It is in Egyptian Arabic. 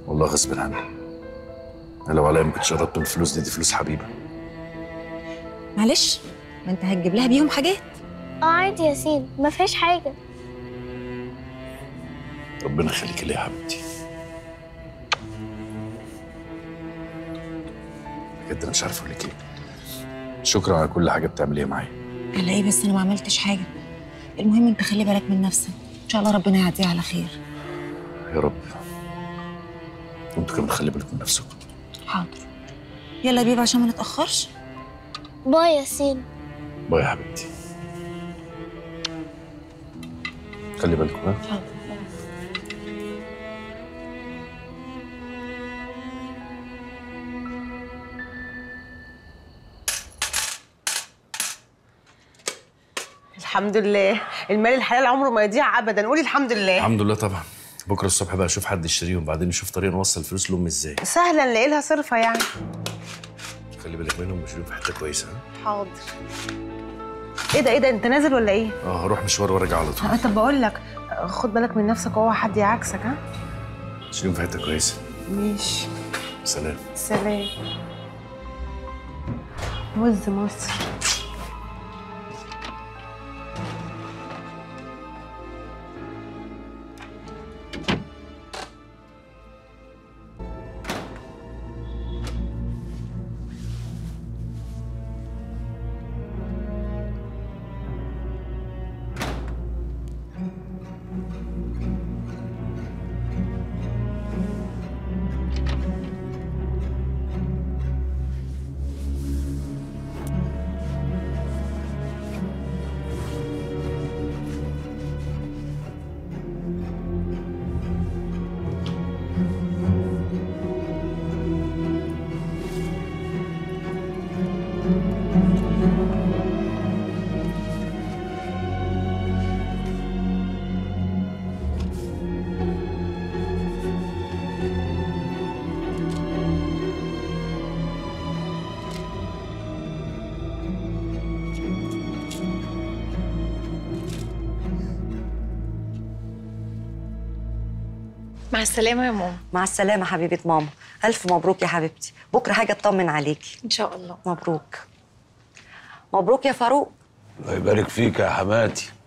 والله غصب عني انا لو عليا ما كنتش قربت من الفلوس دي دي فلوس حبيبه معلش ما انت هتجيب لها بيهم حاجات اه عادي يا سين ما فيهاش حاجه ربنا يخليك ليا يا حبيبتي بجد انا مش عارف اقول لك ايه شكرا على كل حاجه بتعمليها معايا على ايه بس انا ما عملتش حاجه المهم انت خلي بالك من نفسك ان شاء الله ربنا يعديها على خير يا رب وانتوا كمان خلي بالكم من نفسكم حاضر يلا يا بيبي عشان ما نتاخرش باي يا سين باي يا حبيبتي خلي بالكم ها حاضر الحمد لله المال الحلال عمره ما يضيع ابدا قولي الحمد لله الحمد لله طبعا بكره الصبح بقى اشوف حد يشتريهم وبعدين نشوف طريقه نوصل الفلوس لامي ازاي سهلا نلاقي لها صرفه يعني خلي بالك منهم وشيلهم في حته كويسه ها حاضر ايه ده ايه ده انت نازل ولا ايه اه هروح مشوار وارجع على طول آه، طب بقول لك آه، خد بالك من نفسك اوعى حد يعكسك ها شيلهم في حته كويسه ماشي سلام سلام وز مصر مع السلامة يا ماما مع السلامة حبيبة ماما ألف مبروك يا حبيبتي بكرة حاجة أطمن عليكي إن شاء الله مبروك مبروك يا فاروق الله يبارك فيك يا حماتي